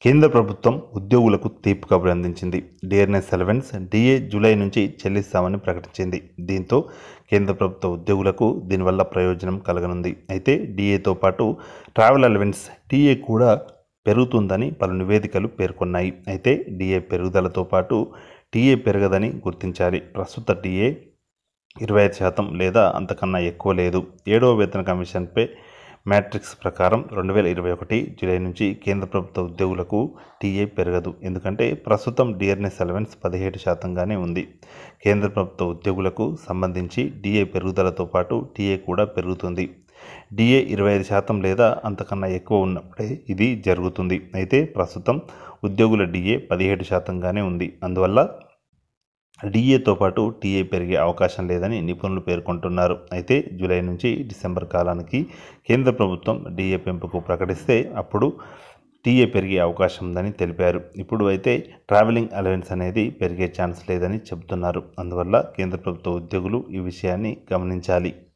కేంద్ర ప్రభుత్వం ఉద్యోగులకు తీపి కబురు అందించింది డిఆర్ఎస్ అలవెన్స్ డిఏ జూలై నుంచి చెల్లిస్తామని ప్రకటించింది దీంతో కేంద్ర ప్రభుత్వ ఉద్యోగులకు దీనివల్ల ప్రయోజనం కలగనుంది అయితే డిఏతో పాటు ట్రావెల్ అలవెన్స్ టీఏ కూడా పెరుగుతుందని పలు నివేదికలు పేర్కొన్నాయి అయితే డిఏ పెరుగుదలతో పాటు టీఏ పెరగదని గుర్తించాలి ప్రస్తుత టీఏ ఇరవై ఐదు శాతం లేదా అంతకన్నా ఎక్కువ లేదు ఏడవ వేతన కమిషన్పై మ్యాట్రిక్స్ ప్రకారం రెండు వేల ఇరవై ఒకటి జూలై నుంచి కేంద్ర ప్రభుత్వ ఉద్యోగులకు టీఏ పెరగదు ఎందుకంటే ప్రస్తుతం డిఆర్ఎస్ అలవెన్స్ పదిహేడు శాతంగానే ఉంది కేంద్ర ప్రభుత్వ ఉద్యోగులకు సంబంధించి డిఏ పెరుగుదలతో పాటు టీఏ కూడా పెరుగుతుంది డిఏ ఇరవై ఐదు శాతం లేదా అంతకన్నా ఎక్కువ ఉన్నప్పుడే ఇది జరుగుతుంది అయితే ప్రస్తుతం ఉద్యోగుల డిఏ పదిహేడు శాతంగానే ఉంది అందువల్ల డిఏతో పాటు టీఏ పెరిగే అవకాశం లేదని నిపుణులు పేర్కొంటున్నారు అయితే జూలై నుంచి డిసెంబర్ కాలానికి కేంద్ర ప్రభుత్వం డిఏ పెంపుకు ప్రకటిస్తే అప్పుడు టీఏ పెరిగే అవకాశం ఉందని తెలిపారు ఇప్పుడు అయితే ట్రావెలింగ్ అలవెన్స్ అనేది పెరిగే ఛాన్స్ లేదని చెబుతున్నారు అందువల్ల కేంద్ర ప్రభుత్వ ఉద్యోగులు ఈ విషయాన్ని గమనించాలి